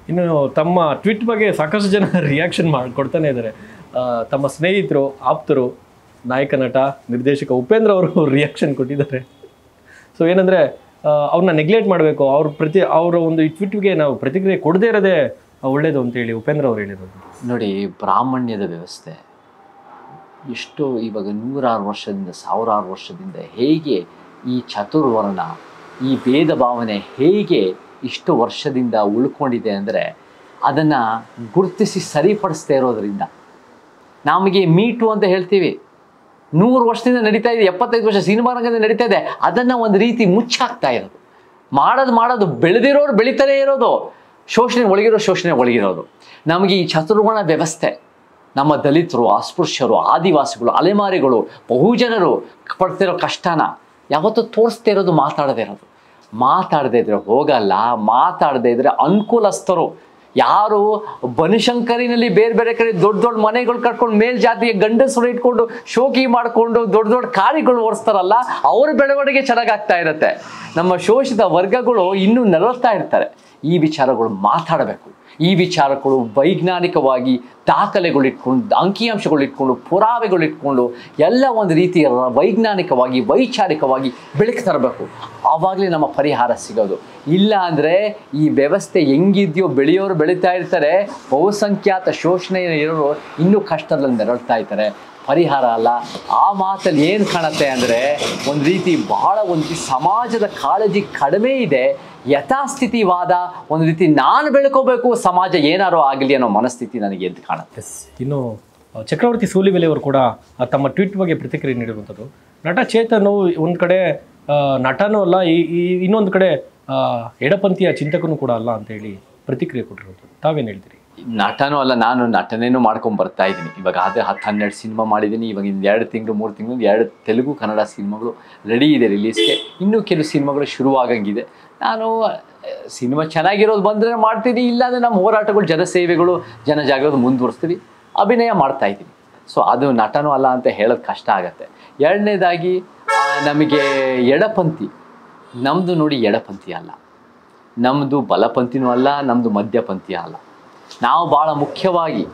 ಇನ್ನು ತಮ್ಮ ಟ್ವೀಟ್ ಬಗ್ಗೆ ಸಾಕಷ್ಟು ಜನ ರಿಯಾಕ್ಷನ್ ಮಾಡಿ ಕೊಡ್ತಾನೆ ಇದ್ದಾರೆ ಆ, ತಮ್ಮ ಸ್ನೇಹಿತರು ಆಪ್ತರು ನಾಯಕ ನಟ ನಿರ್ದೇಶಕ ಉಪೇಂದ್ರ ಅವರು ರಿಯಾಕ್ಷನ್ ಕೊಟ್ಟಿದ್ದಾರೆ ಸೊ ಏನಂದರೆ ಅವ್ರನ್ನ ನೆಗ್ಲೆಕ್ಟ್ ಮಾಡಬೇಕು ಅವ್ರ ಪ್ರತಿ ಅವರ ಒಂದು ಈ ಟ್ವೀಟ್ಗೆ ನಾವು ಪ್ರತಿಕ್ರಿಯೆ ಕೊಡದೇ ಇರೋದೇ ಒಳ್ಳೇದು ಅಂತೇಳಿ ಉಪೇಂದ್ರ ಅವ್ರು ಹೇಳಿರೋದು ನೋಡಿ ಬ್ರಾಹ್ಮಣ್ಯದ ವ್ಯವಸ್ಥೆ ಎಷ್ಟು ಇವಾಗ ನೂರಾರು ವರ್ಷದಿಂದ ಸಾವಿರಾರು ವರ್ಷದಿಂದ ಹೇಗೆ ಈ ಚತುರ್ವರ್ಣ ಈ ಭೇದ ಭಾವನೆ ಹೇಗೆ ಇಷ್ಟು ವರ್ಷದಿಂದ ಉಳ್ಕೊಂಡಿದೆ ಅಂದರೆ ಅದನ್ನು ಗುರುತಿಸಿ ಸರಿಪಡಿಸ್ತಾ ಇರೋದ್ರಿಂದ ನಮಗೆ ಮೀಟು ಅಂತ ಹೇಳ್ತೀವಿ ನೂರು ವರ್ಷದಿಂದ ನಡೀತಾ ಇದೆ ಎಪ್ಪತ್ತೈದು ವರ್ಷ ಸಿನಿಮಾ ರಂಗದಿಂದ ನಡೀತಾ ಇದೆ ಅದನ್ನು ಒಂದು ರೀತಿ ಮುಚ್ಚಾಕ್ತಾ ಇರೋದು ಮಾಡೋದು ಮಾಡೋದು ಬೆಳೆದಿರೋರು ಬೆಳೀತಾನೆ ಇರೋದು ಶೋಷಣೆ ಒಳಗಿರೋ ಶೋಷಣೆ ಒಳಗಿರೋದು ನಮಗೆ ಈ ಚತುರ್ಗುಣ ವ್ಯವಸ್ಥೆ ನಮ್ಮ ದಲಿತರು ಅಸ್ಪೃಶ್ಯರು ಆದಿವಾಸಿಗಳು ಅಲೆಮಾರಿಗಳು ಬಹುಜನರು ಪಡ್ತಿರೋ ಕಷ್ಟನ ಯಾವತ್ತೂ ತೋರಿಸ್ತಾ ಇರೋದು ಮಾತಾಡದೇ ಇರೋದು ಮಾತಾಡದೇ ಇದ್ರೆ ಹೋಗಲ್ಲ ಮಾತಾಡದೇ ಇದ್ರೆ ಅನುಕೂಲಸ್ಥರು ಯಾರು ಬನಶಂಕರಿನಲ್ಲಿ ಬೇರೆ ಬೇರೆ ಕಡೆ ದೊಡ್ಡ ದೊಡ್ಡ ಮನೆಗಳು ಕಟ್ಕೊಂಡು ಮೇಲ್ಜಾತಿಯ ಗಂಡಸರು ಇಟ್ಕೊಂಡು ಶೋಕಿ ಮಾಡಿಕೊಂಡು ದೊಡ್ಡ ದೊಡ್ಡ ಕಾರಿಗಳು ಓಡಿಸ್ತಾರಲ್ಲ ಅವ್ರ ಬೆಳವಣಿಗೆ ಚೆನ್ನಾಗಾಗ್ತಾ ಇರುತ್ತೆ ನಮ್ಮ ಶೋಷಿತ ವರ್ಗಗಳು ಇನ್ನೂ ನರಳ್ತಾ ಇರ್ತಾರೆ ಈ ವಿಚಾರಗಳು ಮಾತಾಡಬೇಕು ಈ ವಿಚಾರಗಳು ವೈಜ್ಞಾನಿಕವಾಗಿ ದಾಖಲೆಗಳಿಟ್ಕೊಂಡು ಅಂಕಿಅಂಶಗಳಿಟ್ಕೊಂಡು ಪುರಾವೆಗಳಿಟ್ಕೊಂಡು ಎಲ್ಲ ಒಂದು ರೀತಿಯ ರ- ವೈಜ್ಞಾನಿಕವಾಗಿ ವೈಚಾರಿಕವಾಗಿ ಬೆಳಕು ತರಬೇಕು ಆವಾಗಲೇ ನಮ್ಮ ಪರಿಹಾರ ಸಿಗೋದು ಇಲ್ಲ ಅಂದರೆ ಈ ವ್ಯವಸ್ಥೆ ಹೆಂಗಿದೆಯೋ ಬೆಳೆಯೋರು ಬೆಳೀತಾ ಇರ್ತಾರೆ ಬಹುಸಂಖ್ಯಾತ ಶೋಷಣೆ ಇರೋರು ಇನ್ನೂ ಕಷ್ಟದಲ್ಲಿ ನೆರಳ್ತಾ ಇರ್ತಾರೆ ಪರಿಹಾರ ಅಲ್ಲ ಆ ಮಾತಲ್ಲಿ ಏನು ಕಾಣುತ್ತೆ ಅಂದರೆ ಒಂದು ರೀತಿ ಬಹಳ ಒಂದು ರೀತಿ ಸಮಾಜದ ಕಾಳಜಿ ಕಡಿಮೆ ಇದೆ ಯಥಾಸ್ಥಿತಿವಾದ ಒಂದು ರೀತಿ ನಾನು ಬೆಳ್ಕೋಬೇಕು ಸಮಾಜ ಏನಾರು ಆಗಲಿ ಅನ್ನೋ ಮನಸ್ಥಿತಿ ನನಗೆ ಎದ್ದು ಕಾಣುತ್ತೆ ಎಸ್ ಇನ್ನು ಆ, ಚಕ್ರವರ್ತಿ ಸೂಲಿಬೆಲೆ ಅವರು ಕೂಡ ಆ, ತಮ್ಮ ಟ್ವೀಟ್ ಬಗ್ಗೆ ಪ್ರತಿಕ್ರಿಯೆ ನೀಡಿರುವಂಥದ್ದು ನಟ ಚೇತನ್ ಒಂದು ಕಡೆ ಆ, ನಟನೂ ಅಲ್ಲ ಈ ಈ- ಇನ್ನೊಂದು ಕಡೆ ಆ, ಎಡಪಂಥೀಯ ಚಿಂತಕನೂ ಕೂಡ ಅಲ್ಲ ಅಂತ ಹೇಳಿ ಪ್ರತಿಕ್ರಿಯೆ ಕೊಟ್ಟಿರೋದು ತಾವೇನು ಹೇಳ್ತೀರಿ ನಟನೂ ಅಲ್ಲ ನಾನು ನಟನೇನು ಮಾಡ್ಕೊಂಡು ಬರ್ತಾ ಇದ್ದೀನಿ ಇವಾಗ ಅದೇ ಹತ್ತು ಹನ್ನೆರಡು ಸಿನಿಮಾ ಮಾಡಿದ್ದೀನಿ ಇವಾಗ ಇನ್ನು ಎರಡು ತಿಂಗಳು ಮೂರು ತಿಂಗಳು ಎರಡು ತೆಲುಗು ಕನ್ನಡ ಸಿನಿಮಾಗಳು ರೆಡಿ ಇದೆ ರಿಲೀಸ್ಗೆ ಇನ್ನೂ ಕೆಲವು ಸಿನಿಮಾಗಳು ಶುರುವಾಗಂಗಿದೆ ನಾನು ಸಿನಿಮಾ ಚೆನ್ನಾಗಿರೋದು ಬಂದರೆ ಮಾಡ್ತೀನಿ ಇಲ್ಲಾಂದರೆ ನಮ್ಮ ಹೋರಾಟಗಳು ಜನಸೇವೆಗಳು ಜನ ಜಾಗೃತಿ ಮುಂದುವರಿಸ್ತೀವಿ ಅಭಿನಯ ಮಾಡ್ತಾ ಇದ್ದೀನಿ ಸೊ ಅದು ನಟನೂ ಅಲ್ಲ ಅಂತ ಹೇಳೋದು ಕಷ್ಟ ಆಗತ್ತೆ ಎರಡನೇದಾಗಿ ಆ, ನಮಗೆ ಎಡಪಂಥಿ ನಮ್ಮದು ನೋಡಿ ಎಡಪಂಥಿ ಅಲ್ಲ ನಮ್ಮದು ಬಲಪಂಥಿನೂ ಅಲ್ಲ ನಮ್ಮದು ಮಧ್ಯಪಂಥಿ ಅಲ್ಲ ನಾವು ಭಾಳ ಮುಖ್ಯವಾಗಿ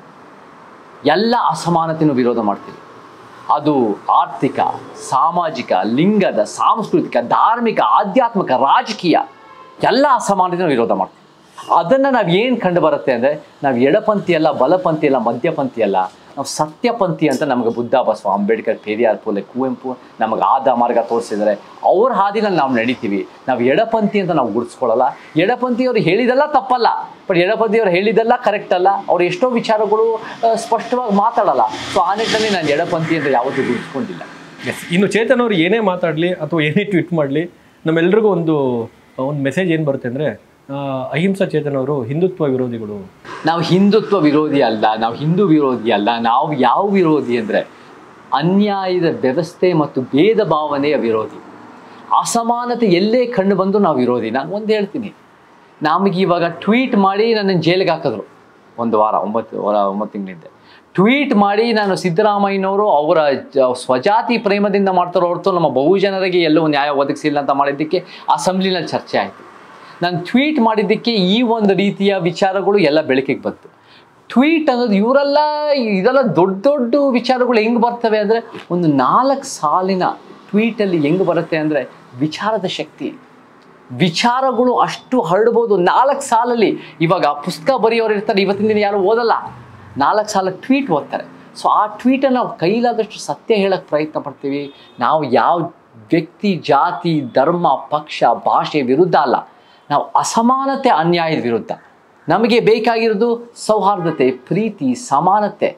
ಎಲ್ಲ ಅಸಮಾನತೆಯನ್ನು ವಿರೋಧ ಮಾಡ್ತೀವಿ ಅದು ಆರ್ಥಿಕ ಸಾಮಾಜಿಕ ಲಿಂಗದ ಸಾಂಸ್ಕೃತಿಕ ಧಾರ್ಮಿಕ ಆಧ್ಯಾತ್ಮಿಕ ರಾಜಕೀಯ ಎಲ್ಲ ಅಸಮಾನತೆಯನ್ನು ವಿರೋಧ ಮಾಡ್ತೀವಿ ಅದನ್ನು ನಾವು ಏನು ಕಂಡು ಬರುತ್ತೆ ಅಂದರೆ ನಾವು ಎಡಪಂಥಿ ಅಲ್ಲ ಬಲಪಂಥಿ ಅಲ್ಲ ಮಧ್ಯಪಂಥಿ ಅಲ್ಲ ನಾವು ಸತ್ಯಪಂಥಿ ಅಂತ ನಮಗೆ ಬುದ್ಧ ಬಸವ ಅಂಬೇಡ್ಕರ್ ಪೆರಿಯಾರ್ ಪೂಲೆ ಕುವೆಂಪು ನಮಗೆ ಆದ ಮಾರ್ಗ ತೋರಿಸಿದ್ದಾರೆ ಅವ್ರ ಹಾದಿನಲ್ಲಿ ನಾವು ನಡಿತೀವಿ ನಾವು ಎಡಪಂಥಿ ಅಂತ ನಾವು ಗುರುತಿಸ್ಕೊಳ್ಳಲ್ಲ ಎಡಪಂಥಿಯವರು ಹೇಳಿದೆಲ್ಲ ತಪ್ಪಲ್ಲ ಬಟ್ ಎಡಪಂಥಿಯವರು ಹೇಳಿದೆಲ್ಲ ಕರೆಕ್ಟ್ ಅಲ್ಲ ಅವ್ರು ಎಷ್ಟೋ ವಿಚಾರಗಳು ಆ, ಸ್ಪಷ್ಟವಾಗಿ ಮಾತಾಡಲ್ಲ ಸೊ ಆ ನಿಟ್ಟಿನಲ್ಲಿ ನಾನು ಎಡಪಂಥಿ ಅಂತ ಯಾವತ್ತೂ ಗುರುತಿಸ್ಕೊಂಡಿಲ್ಲ ಎಸ್ ಇನ್ನು ಚೇತನ್ ಅವರು ಏನೇ ಮಾತಾಡಲಿ ಅಥವಾ ಏನೇ ಟ್ವೀಟ್ ಮಾಡಲಿ ನಮ್ಮೆಲ್ರಿಗೂ ಒಂದು ಒಂದು ಮೆಸೇಜ್ ಏನು ಬರುತ್ತೆ ಅಂದರೆ ಅಹಿಂಸಾ ಚೇತನ್ ಅವರು ಹಿಂದುತ್ವ ವಿರೋಧಿಗಳು ನಾವು ಹಿಂದುತ್ವ ವಿರೋಧಿ ಅಲ್ಲ ನಾವು ಹಿಂದೂ ವಿರೋಧಿ ಅಲ್ಲ ನಾವು ಯಾವ ವಿರೋಧಿ ಅಂದರೆ ಅನ್ಯಾಯದ ವ್ಯವಸ್ಥೆ ಮತ್ತು ಭೇದ ಭಾವನೆಯ ವಿರೋಧಿ ಅಸಮಾನತೆ ಎಲ್ಲೇ ಕಂಡು ಬಂದು ನಾವು ವಿರೋಧಿ ನಾನು ಒಂದು ಹೇಳ್ತೀನಿ ನಮಗೆ ಇವಾಗ ಟ್ವೀಟ್ ಮಾಡಿ ನನ್ನನ್ನು ಜೈಲಿಗೆ ಹಾಕಿದ್ರು ಒಂದು ವಾರ ಒಂಬತ್ತು ವಾರ ಒಂಬತ್ತು ತಿಂಗಳಿಂದ ಟ್ವೀಟ್ ಮಾಡಿ ನಾನು ಸಿದ್ದರಾಮಯ್ಯನವರು ಅವರ ಜ- ಸ್ವಜಾತಿ ಪ್ರೇಮದಿಂದ ಮಾಡ್ತಾರೋ ಹೊರತು ನಮ್ಮ ಬಹುಜನರಿಗೆ ಎಲ್ಲೂ ನ್ಯಾಯ ಒದಗಿಸಿಲ್ಲ ಅಂತ ಮಾಡಿದ್ದಕ್ಕೆ ಅಸೆಂಬ್ಲಿನಲ್ಲಿ ಚರ್ಚೆ ಆಯಿತು ನಾನು ಟ್ವೀಟ್ ಮಾಡಿದ್ದಕ್ಕೆ ಈ ಒಂದು ರೀತಿಯ ವಿಚಾರಗಳು ಎಲ್ಲ ಬೆಳಕಿಗೆ ಬಂತು ಟ್ವೀಟ್ ಅನ್ನೋದು ಇವರೆಲ್ಲ ಇದೆಲ್ಲ ದೊಡ್ಡ ದೊಡ್ಡ ವಿಚಾರಗಳು ಹೆಂಗೆ ಬರ್ತವೆ ಅಂದರೆ ಒಂದು ನಾಲ್ಕು ಸಾಲಿನ ಟ್ವೀಟಲ್ಲಿ ಹೆಂಗೆ ಬರುತ್ತೆ ಅಂದರೆ ವಿಚಾರದ ಶಕ್ತಿ ವಿಚಾರಗಳು ಅಷ್ಟು ಹರಡ್ಬೋದು ನಾಲ್ಕು ಸಾಲಲ್ಲಿ ಇವಾಗ ಪುಸ್ತಕ ಬರೆಯೋರು ಇರ್ತಾರೆ ಇವತ್ತಿನ ದಿನ ಯಾರು ಓದಲ್ಲ ನಾಲ್ಕು ಸಾಲ ಟ್ವೀಟ್ ಓದ್ತಾರೆ ಸೊ ಆ ಟ್ವೀಟನ್ನು ನಾವು ಕೈಲಾದಷ್ಟು ಸತ್ಯ ಹೇಳಕ್ಕೆ ಪ್ರಯತ್ನ ಪಡ್ತೀವಿ ನಾವು ಯಾವ ವ್ಯಕ್ತಿ ಜಾತಿ ಧರ್ಮ ಪಕ್ಷ ಭಾಷೆ ವಿರುದ್ಧ ಅಲ್ಲ ನಾವು ಅಸಮಾನತೆ ಅನ್ಯಾಯದ ವಿರುದ್ಧ ನಮಗೆ ಬೇಕಾಗಿರೋದು ಸೌಹಾರ್ದತೆ ಪ್ರೀತಿ ಸಮಾನತೆ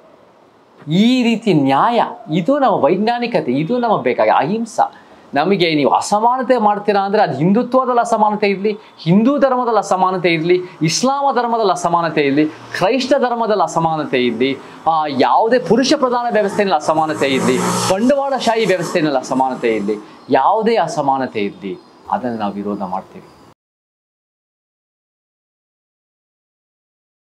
ಈ ರೀತಿ ನ್ಯಾಯ ಇದು ನಮ್ಮ ವೈಜ್ಞಾನಿಕತೆ ಇದು ನಮಗೆ ಬೇಕಾಗಿ ಅಹಿಂಸಾ ನಮಗೆ ನೀವು ಅಸಮಾನತೆ ಮಾಡ್ತೀರಾ ಅಂದರೆ ಅದು ಹಿಂದುತ್ವದಲ್ಲಿ ಅಸಮಾನತೆ ಇರಲಿ ಹಿಂದೂ ಧರ್ಮದಲ್ಲಿ ಅಸಮಾನತೆ ಇರಲಿ ಇಸ್ಲಾಮ ಧರ್ಮದಲ್ಲಿ ಅಸಮಾನತೆ ಇರಲಿ ಕ್ರೈಸ್ತ ಧರ್ಮದಲ್ಲಿ ಅಸಮಾನತೆ ಇರಲಿ ಯಾವುದೇ ಪುರುಷ ಪ್ರಧಾನ ವ್ಯವಸ್ಥೆಯಲ್ಲಿ ಅಸಮಾನತೆ ಇರಲಿ ಬಂಡವಾಳಶಾಹಿ ವ್ಯವಸ್ಥೆಯಲ್ಲಿ ಅಸಮಾನತೆ ಇರಲಿ ಯಾವುದೇ ಅಸಮಾನತೆ ಇರಲಿ ಅದನ್ನು ನಾವು ವಿರೋಧ ಮಾಡ್ತೀವಿ